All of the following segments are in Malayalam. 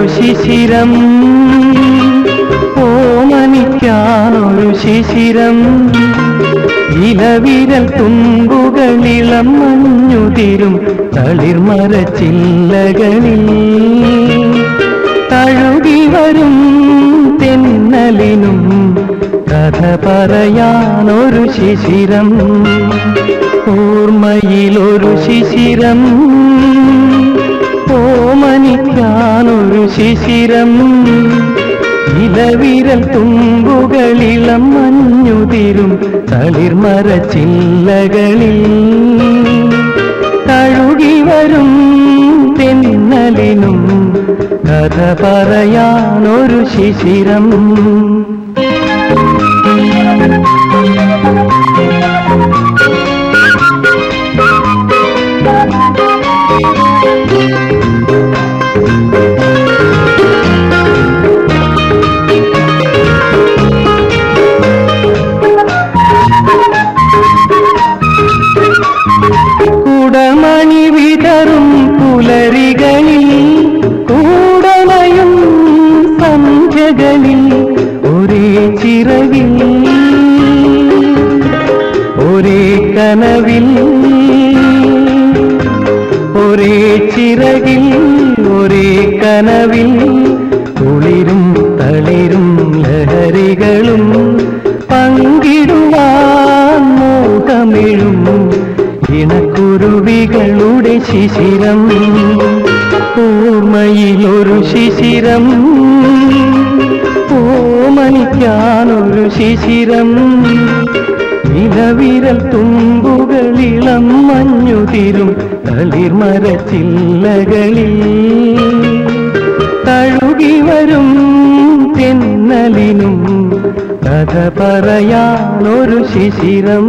ശിശിരം ഓമനിക്കാനൊരു ശിശിരം ഇലവിരൽ തുമ്പുകളിളം മഞ്ഞുതിരും തളിർമര ചില്ലകളിൽ തഴുകി വരും തെന്നലിനും കഥ പറയാനൊരു ശിശിരം ഓർമ്മയിലൊരു ശിശിരം ഓമനിക്കാനൊരു ശിശിരം ഇലവിരൽ തുമ്പുകളിളം മഞ്ഞുതിരും തളിർമര ചില്ലകളിൽ തഴുകി വരും തെന്നലിനും കഥ പറയാനൊരു ശിശിരം കുടമണി വിതറും പുലരികളിൽ കൂടമയും സന്ധ്യകളിൽ ഒരേ ചിറകിൽ ഒരേ കനവിൽ ഒരേ ചിറകിൽ ഒരേ കനവിൽ കുളിരും തളിരും ലഹരികളും പങ്കിടുവാൻ മോഹമിഴും ഇണക്കുരുവികളുടെ ശിശിരം ഓർമ്മയിലൊരു ശിശിരം ഓമനിക്കാനൊരു ശിശിരം ഇലവിരൽ തുമ്പുകളിളം മഞ്ഞുതിരും തളിർമര ചില്ലകളിൽ തഴുകി വരും തെന്നലിനും കഥ പറയാനൊരു ശിശിരം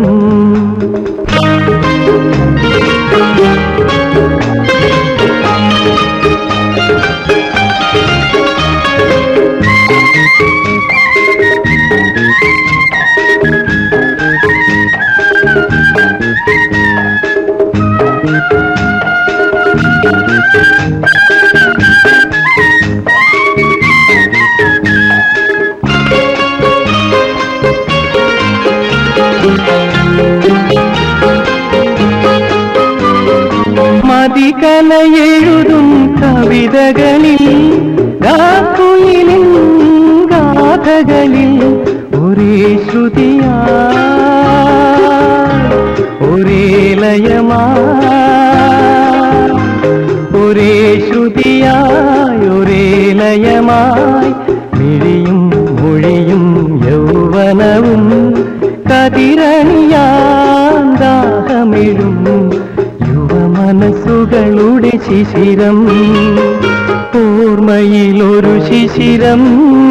മതികലയെഴുതും കവിതകളിൽ ഗാക്കുയിലിൻ ഗാഥകളിൽ ഒരേ ശ്രുതിയാ ഒരേ ലയമാ ഒരേ ശ്രുതിയായി ഒരേ ലയമായി മിഴിയും മൊഴിയും യൗവനവും കതിരണിയാൻ ദാഹമിഴും യുവമനസ്സുകളുടെ ശിശിരം ഓർമ്മയിലൊരു ശിശിരം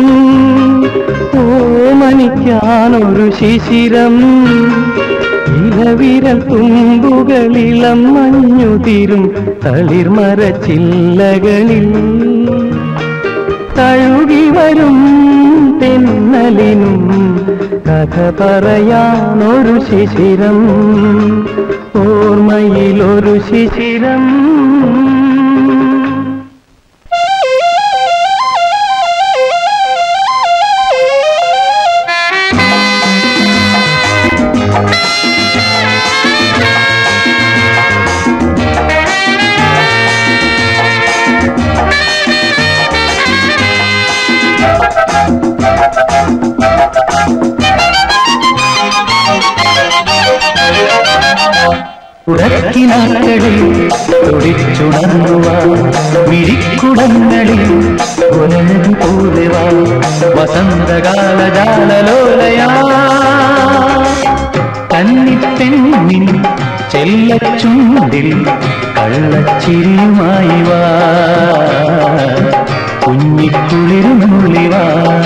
ഓമനിക്കാനൊരു ശിശിരം ഇലവിരൽ തുമ്പുകളിളം മഞ്ഞുതിരും തളിർമര ചില്ലകളിൽ തഴുകി വരും തെന്നലിനും കഥ പറയാനൊരു ശിശിരം ഓർമ്മയിലൊരു ശിശിരം ഉടക്കിനാക്കളിൽ തുടിച്ചുണർന്നുവാ മിഴിക്കുടങ്ങളിൽ ഒലനതി പോലെ വാ വസന്തകാല ജാലലോലയാ കന്നിപ്പെണ്ണിൻ ചെല്ലച്ചുണ്ടിൽ കള്ളച്ചിരിയുമായി വാ കുഞ്ഞിക്കുളിരുന്നുള്ളി വാ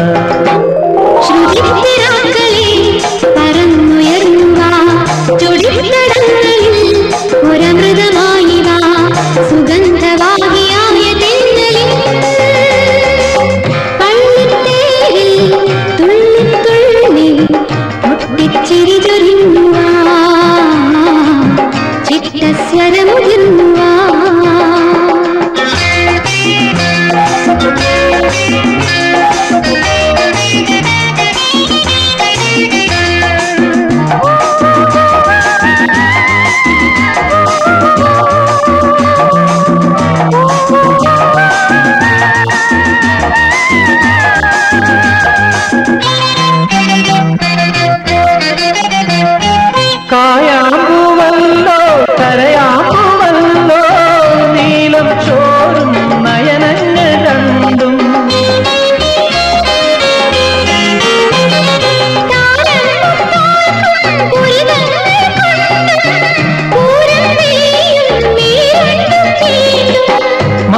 ശ്രുതിത്തിരാക്കളിൽ പറന്നുയർന്നു വാ ചൊടിത്തടങ്ങളിൽ ഒരമൃതമായി വാ സുഗന്ധവാഹിയായ തെന്നലിൽ പള്ളിത്തേരിൽ തുള്ളിത്തുള്ളി പൊട്ടിച്ചിരി ചൊരിഞ്ഞു വാ ചിത്തസ്വരമുതിർന്നു വാ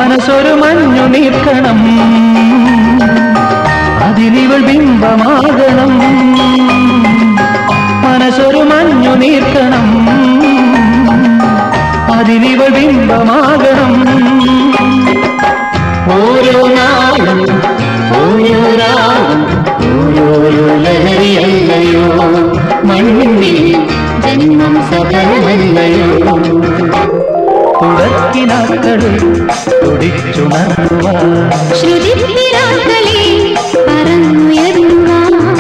മനസ്സൊരു മഞ്ഞു നീർക്കണം അതിലിവൾ ബിംബമാകണം മനസ്സൊരു മഞ്ഞു നീർക്കണം അതിലിവൾ ബിംബമാകണം ഓരോ നാളും ഓരോ രാവും ഓരോരോ ലഹരിയല്ലയോ മണ്ണിൽ ജന്മം സകലമല്ലയോ തുടക്കിനാക്കളെ തുടിച്ചുണർന്നുവാ ശ്രുതിപ്പിരാക്കളെ പറന്നുയർന്നുവാ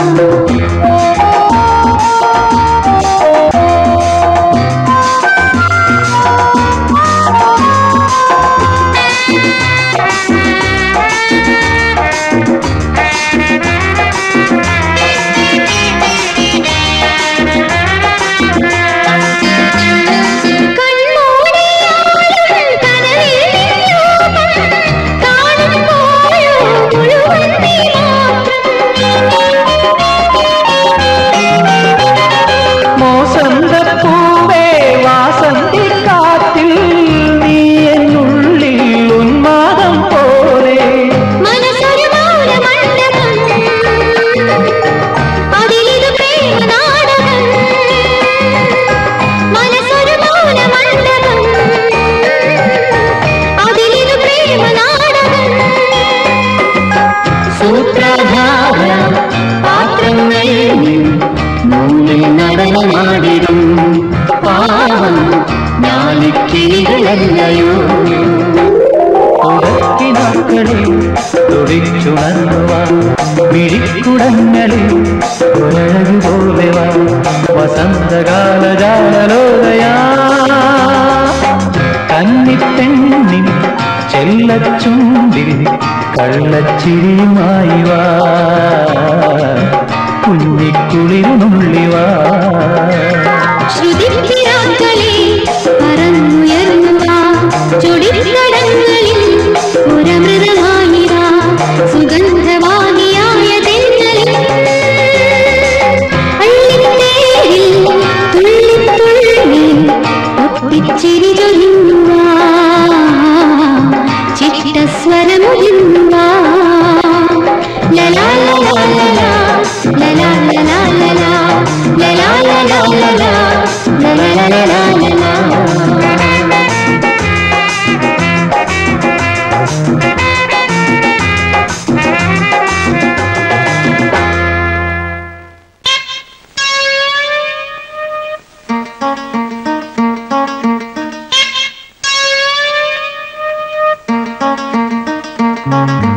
കൺമൂടിയാലും കനവിൽ നിന്നൂപം കാണുമ്പോഴോ മുഴുവൻ നീ മാത്രം. മോസന്തപ്പൂവേ വാസന്തി കാറ്റിൽ നീ എന്നുള്ളിൽ ഉന്മാദം പോലെ മനസ്സൊരു മൗനമണ്ഡപം. അതിലിതു പ്രേമനാടകം. മനസ്സൊരു മൗനമണ്ഡപം. അതിലിതു പ്രേമനാടകം. സൂത്രധാര പാത്രങ്ങൾ നൂലിൽ നടനമാടിടും പാവം ഞാലിക്കിളികളല്ലയോ തുടക്കിനാക്കളെ തുടിച്ചുണർന്നുവാ മിഴിക്കുടങ്ങളിൽ ഒരഴകു പോലെ വാ വസന്തകാല ജാലലോകയാ കന്നിപ്പെണ്ണിൻ ചെല്ലച്ചുണ്ടിൽ കള്ളച്ചിരിയുമായി വാ കുഞ്ഞിക്കുളിരുന്നുള്ളിവാ ശ്രുതിപ്പിരാക്കളെ പറന്നുയർന്നുവാ. ചുടിത്തടങ്ങളിൽ പുരമൃതമായിരാ. സുഗന്ധവാഹിയായ തെന്നലിൽ അള്ളിത്തേരിൽ തുള്ളിത്തുള്ളി ഒപ്പിച്ചിരി ചൊല്ലുവാ. ചിട്ടസ്വരമുയർന്നുവാ. ലലാ ലലാ ലലാ, ലലാ ലലാ ലലാ, ലലാ ലലാ ലലാ, ലലാ ലലാ ലലാ. ആ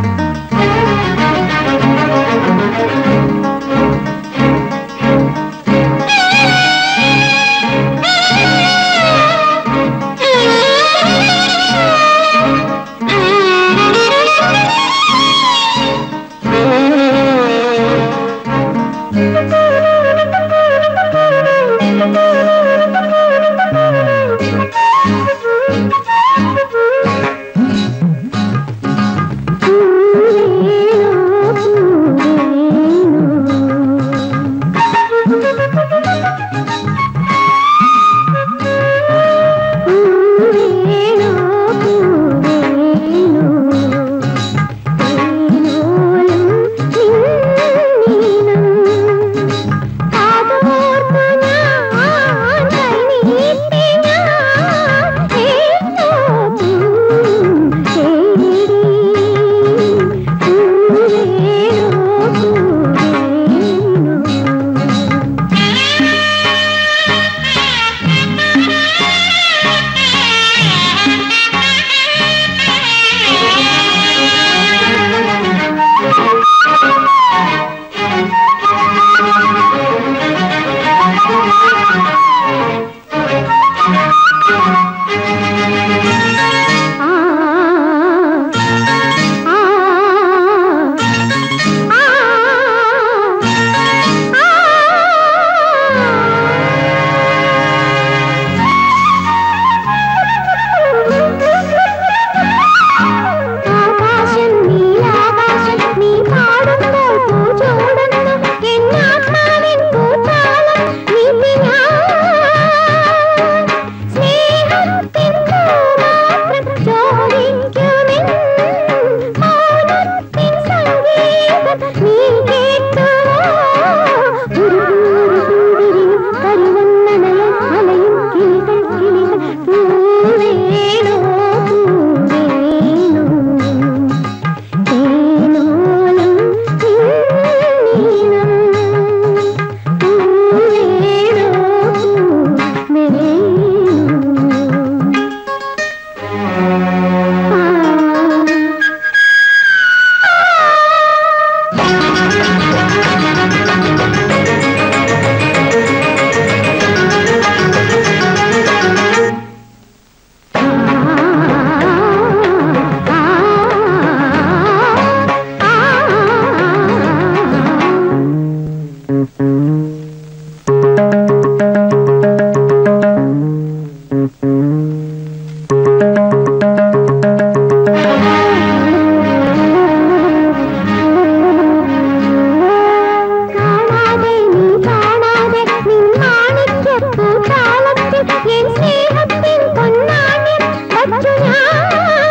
കാണാതെ നീ കാണാതെ നിൻ മാണിക്യപ്പൂ താളത്തിൽ എൻ സ്നേഹത്തിൻ പൊന്നാണ്യം വച്ചു ഞാൻ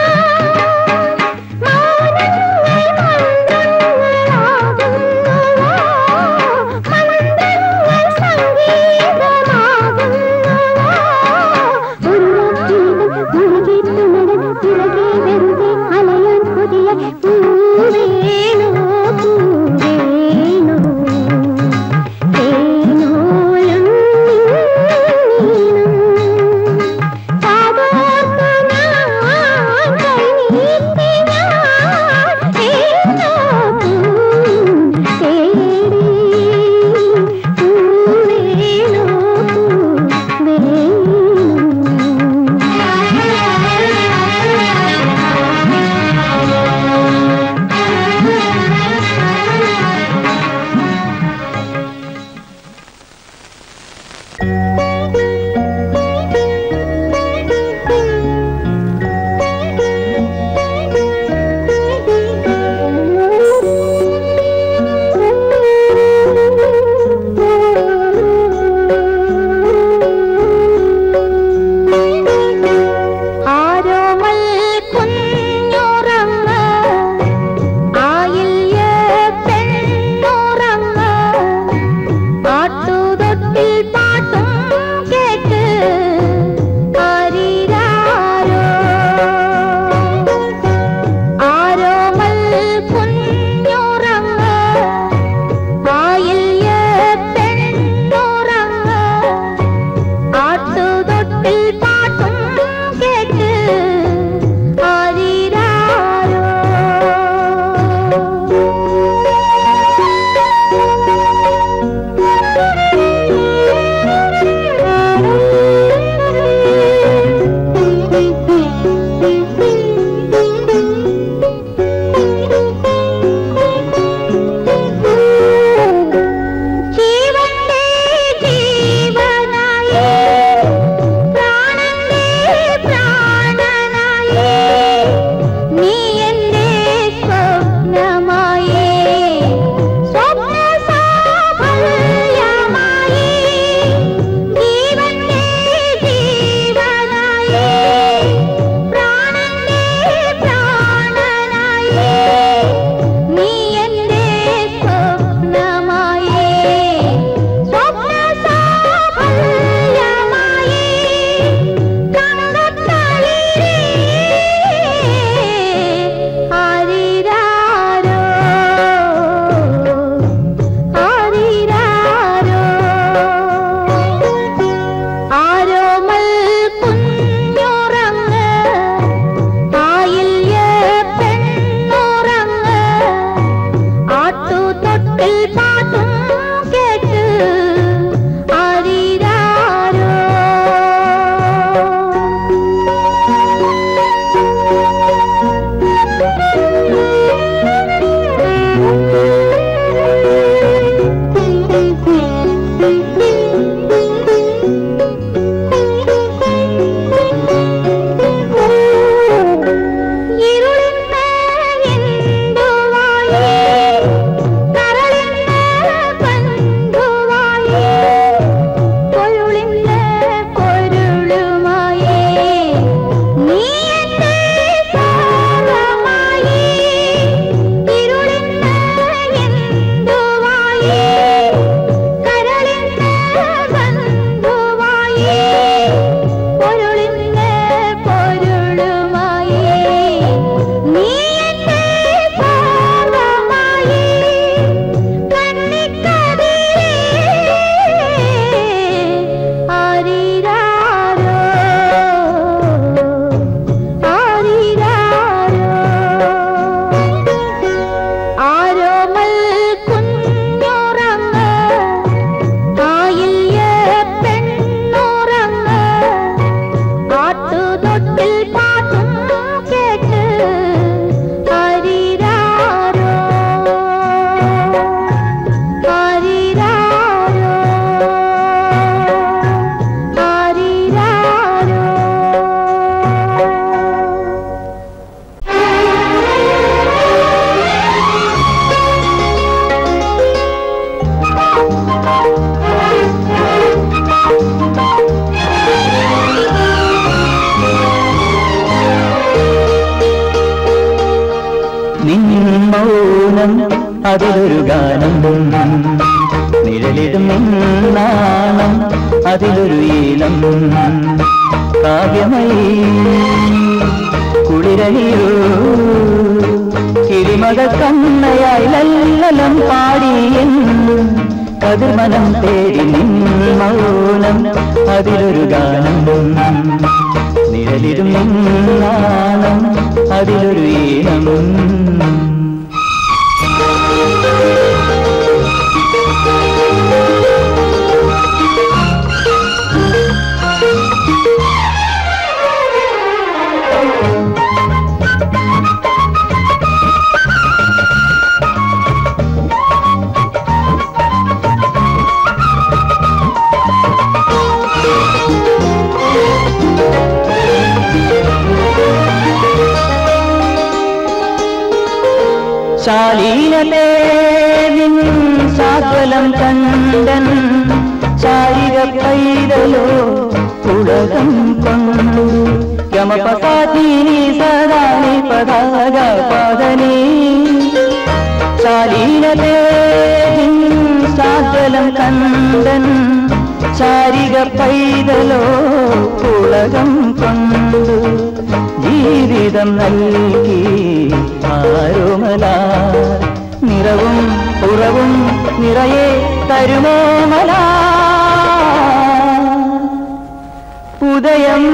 മൗനങ്ങൾ മന്ത്രങ്ങളാകുന്നുവോ മന്ത്രങ്ങൾ സംഗീതമാകുന്നുവോ ഉന്നതീതം മുഴുകിത്തുണരൻ പിറകെ വെറുതെ അലയാൻ പുതിയ പൂവേണോ പൂവേണോ തേനോലും നീളും കാതോർത്തു ഞാൻ കൈനീട്ടി ഞാൻ തേനോ പൂ തേടി പൂവേണോ ആരോമൽ കുഞ്ഞുറങ്ങ ആയില്യ പെണ്ണുറങ്ങ ആട്ടുതൊട്ടിൽ പാട്ടും കേട്ട് ആരിരാരോ ആരോമൽ കുഞ്ഞുറങ്ങ ആയില്യ പെണ്ണുറങ്ങ ആട്ടുതൊട്ടിൽ പാട്ടും കേട്ട് ആരിരാരോ ജീവന്റെ ജീവനായി പ്രാണന്റെ പ്രാണനായി നീ എന്റെ സ്വപ്നമായി സ്വപ്ന സാഫല്യമായി ജീവന്റെ ജീവനായി പ്രാണന്റെ പ്രാണനായി നീ എന്റെ സ്വപ്നമായി സ്വപ്ന സാഫല്യമായി കണ്ടത്തളിരേ മൗനം അതിലൊരു ഗാനം നിഴലിടും നാണം അതിലൊരു ഈണം കാവ്യമയി കുളിരണിയൂ കിളിമക കണ്ണയായി ലല്ലലം പാടിയൻ കതിർമനം തേടി നിൻ മൗനം അതിലൊരു ഗാനം നിഴലിടും നാണം അതിലൊരു ഈണം ശാലീനത്തെ നിൻ സാത്വലം കണ്ടൻ ചാരിക പൈതലോ ഉലകം കൊണ്ടു ഗമപസാതീനി സദാനി പതാക പദനീ ശാലീനത്തെ നിൻ സാത്വലം കണ്ടൻ ചാരിക പൈതലോ ഉലകം കൊണ്ടു ജീവിതം നൽകി ആരോമല നിറവും ഉറവും നിറയെ തരുമോമല ഉദയം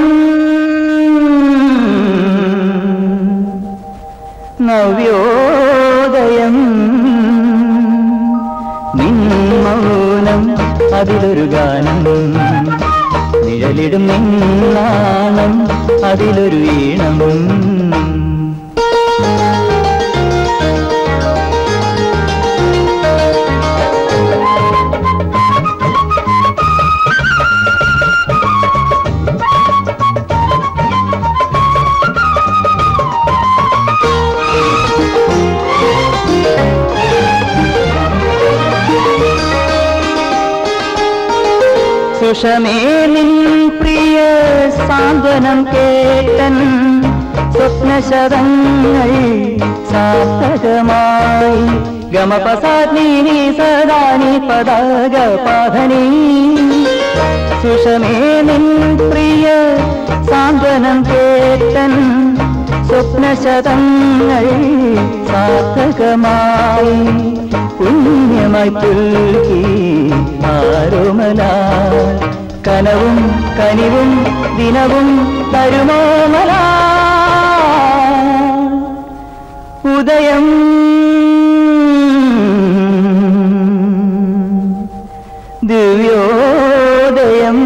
നവ്യോദയം നിൻ മൗനം അതിലൊരു ഗാനം നിഴലിടും നിന്നാണം അതിലൊരു ഈണം സുഷമേ നിൻ പ്രിയ സാന്ത്വനം കേട്ടൻ സ്വപ്നശതങ്ങൾ സാർത്ഥകമായി ഗമപസാഗ്നി സദാനി പതാക പാധനീ സുഷമേ നിൻ പ്രിയ സാന്ത്വനം കേട്ടൻ സ്വപ്നശതങ്ങൾ സാർത്ഥകമായി പുണ്യമായി പുൽകി ആരോമല കനവും കനിവും ദിനവും തരുമോമല ഉദയം ദിവ്യോദയം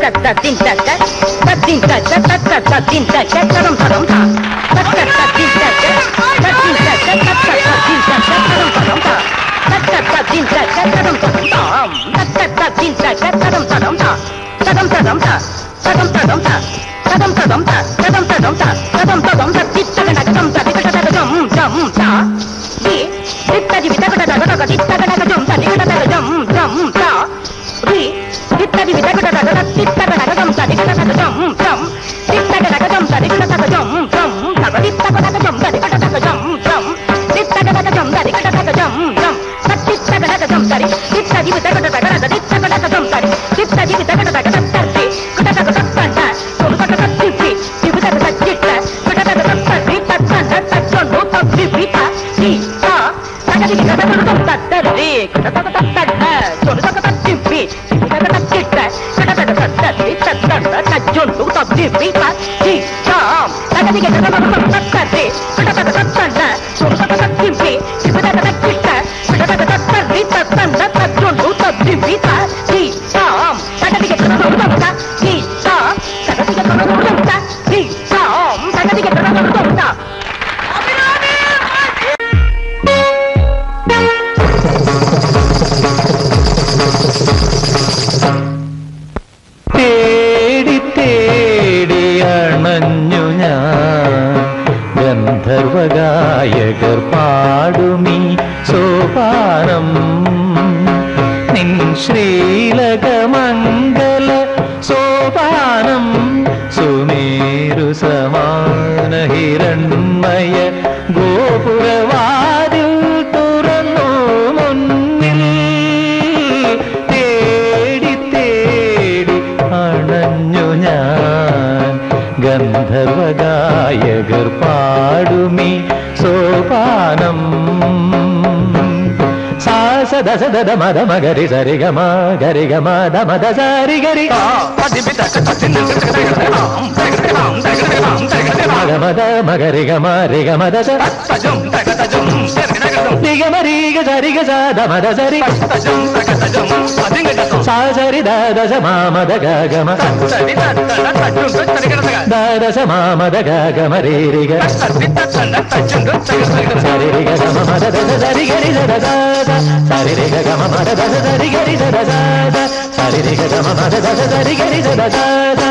തേടി തേടി അണഞ്ഞു ഞാൻ ഗന്ധർവഗായകർ പാടുമീ സോപാനം നിൻ ശ്രീലകമംഗല സോപാനം സുമേരു സമാന ഹിരൺമയ ഗോപുരവാതിൽ തുറന്നു മുന്നിൽ തേടി തേടി അണഞ്ഞു ഞാൻ ഗന്ധർവഗായകർ പാടുമി സോപാനം സാസ ദസ ദദ മദ മഗരി സരി ഗമ ഗരി ഗമ ദ മദ സരി ഗരി മഗ മദ മഗരി ഗമ രി ഗമ ദസ രി ഗമ രി ഗ സരി ഗ സ ദ മദ സരി സാ സരി ദ ദസ മാ മദ ഗ ഗമ ദ ദസ മാ മദ ഗ ഗമ രി രി ഗ സരി രി ഗ ഗമ മദ ദസ സരി ഗ രി സ ദ സ ദ സരി രി ഗ ഗമ മദ ദസ സരി ഗ രി സ ദ സ ദ സരി രി ഗ ഗമ മദ ദസ സരി ഗ രി സ ദ സ ദ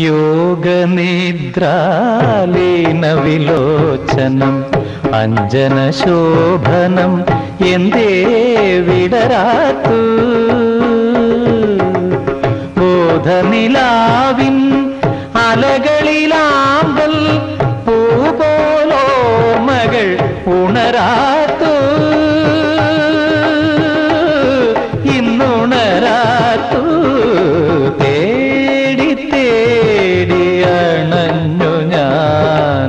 യോഗനിദ്രാലീന വിലോചനം അഞ്ജന ശോഭനം എന്തേ വിടരാത്തു ബോധനിലാവിൻ അലകളിലാമ്പൽ പൂ പോലോ മകൾ ഉണരാത്തു ഇന്നുണരാത്തു തേടി തേടി അണഞ്ഞു ഞാൻ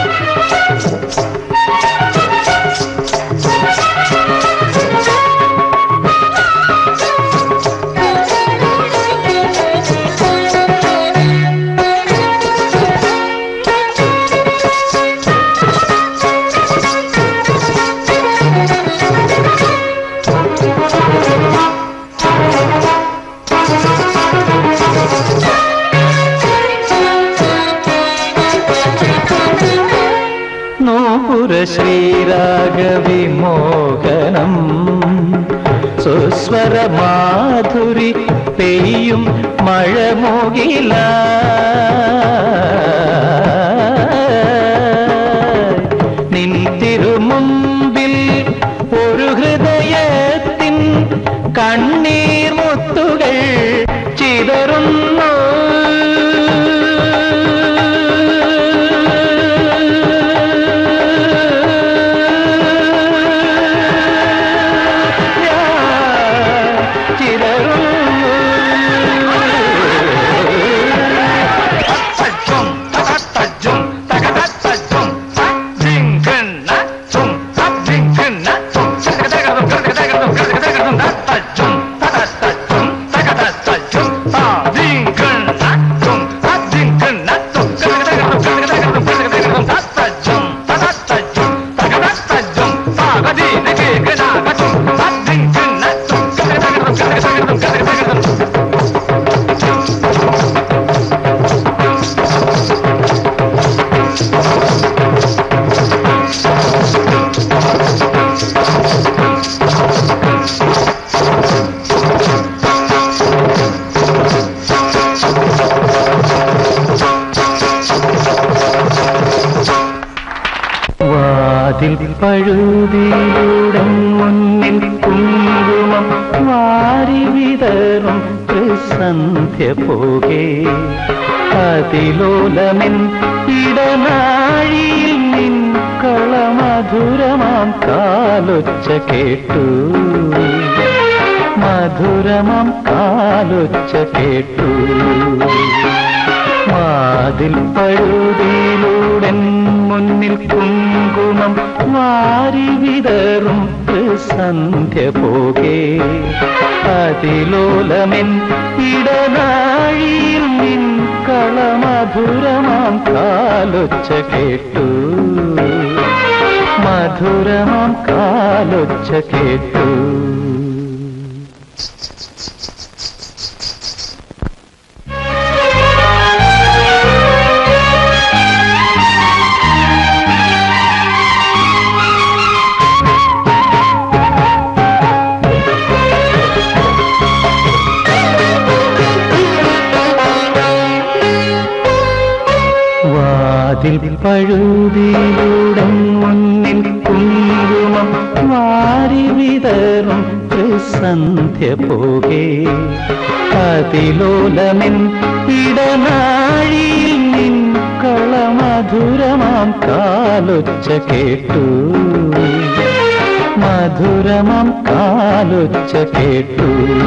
നോപുര ശ്രീരാഗവിമോഹനം സുസ്വര മാധുരി പെയ്യും മഴമുകില നിൻ തിരുമുമ്പിൽ ഒരു ഹൃദയത്തിൻ കണ്ണീർ മുത്തുകൾ ചിതറുന്നു ചിതറുന്നു വാതിൽ പഴുതിയിലൂടെ മുന്നിൽ കുങ്കുമം വാരി വിതറും സന്ധ്യ പോകെ അതിലോലമെൻ ഇടനാഴിയിൽ നിൻ കളമധുരമാം കാലൊച്ച കേട്ടു മധുരമാം കാലൊച്ച കേട്ടു വാതിൽ പഴുതിയിലൂടെ മുന്നിൽ കുങ്കുമം വാരി വിതറും സന്ധ്യ പോകെ അതിലോലമെൻ ഇടനാഴിയിൽ നിൻ കളമധുരമാം കാലൊച്ച കേട്ടു മധുരമാം കാലൊച്ച കേട്ടു വാതിൽ പഴുതിയിലൂടെ മുന്നിൽ കുങ്കുമം വാരി വിതറും സന്ധ്യ പോകെ അതിലോലമെൻ ഇടനാഴിയിൽ നിൻ കളമധുരമാം കാലൊച്ച കേട്ടു മധുരമാം കാലൊച്ച കേട്ടു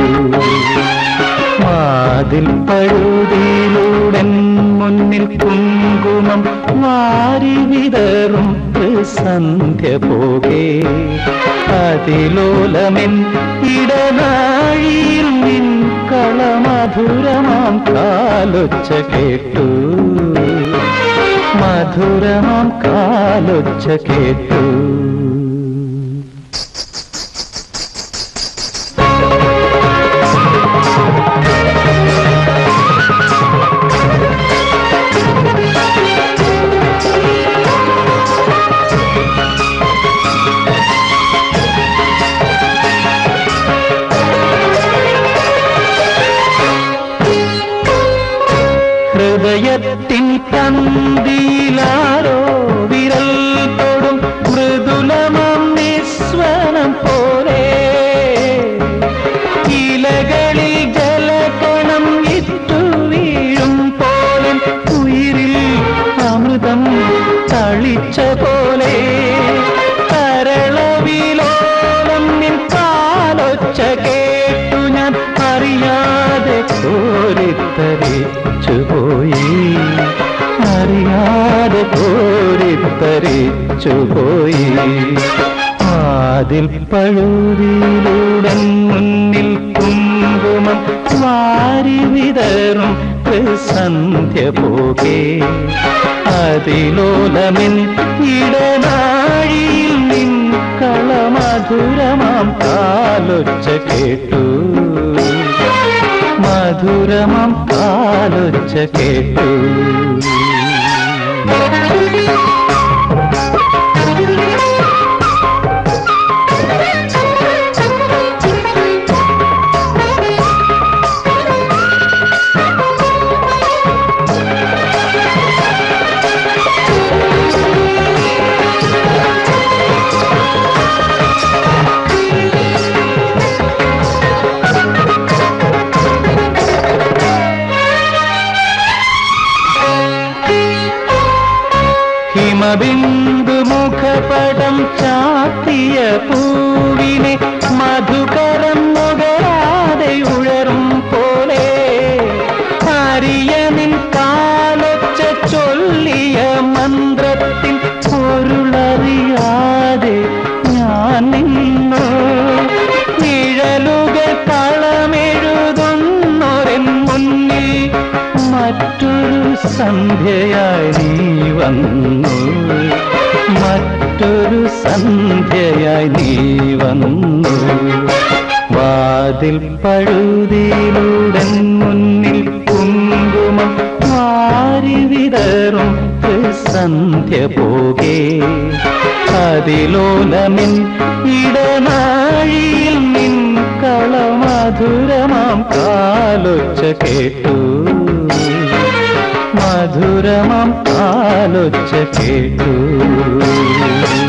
വാതിൽ പഴുതിയിലൂടെ മുന്നിൽ കുങ്കുമം വാരി വിതറും സന്ധ്യ പോകെ അതിലോലമെൻ ഇടനാഴിയിൽ നിൻ കളമധുരമാം കാലൊച്ച കേട്ടു മധുരമാം കാലൊച്ച കേട്ടു ഹൃദയത്തിൻ തന്തിയിലാരോ വിരൽ തൊടും മൃദുലമം നിസ്വനം പോലെ ഇലകളിൽ ജലകണം ഇട്ടു വീഴും പോലെ ഉയിരിൽ അമൃതം തളിച്ച പോലെ കരളവിലോലം നിൻ കാലൊച്ച കേട്ടു ഞാൻ അറിയാതെ കോരിത്തരിച്ചുപോയി അറിയാതെ കോരിത്തരിച്ചുപോയി ആദിൽ പഴുതിയിലൂടെ മുന്നിൽ കുങ്കുമം വാരി വിതറും സന്ധ്യ പോകെ അതിലോലമെൻ ഇടനാഴിയിൽ നിൻ കളമധുരമാം കാലൊച്ച കേട്ടു മധുരമാം കാലൊച്ച കേട്ടു ഹിമബിന്ദു മുഖപടം ചാത്തിയ പൂവിനെ മധുകരം നുകരാതെ ഉഴറും പോലെ ഹരിയനിൻ കാലൊച്ച ചൊല്ലിയ മന്ത്രത്തിൻ പൊരുളറിയാതെ ഞാൻ നിന്നു നിഴലുകൾ കളമെഴുതുന്നൊരൻ മുന്നിൽ മറ്റൊരു സന്ധ്യയായി നീ വന്നു മറ്റൊരു സന്ധ്യയായി നീ വന്നു വാതിൽ പഴുതിയിലൂടെ മുന്നിൽ കുങ്കുമം വാരി വിതറും സന്ധ്യ പോകെ അതിലോലമിൻ ഇടനാഴിയിൽ നിൻ കളമധുരമാം കാലൊച്ച കേട്ടു മധുരമാം കാലൊച്ച കേട്ടു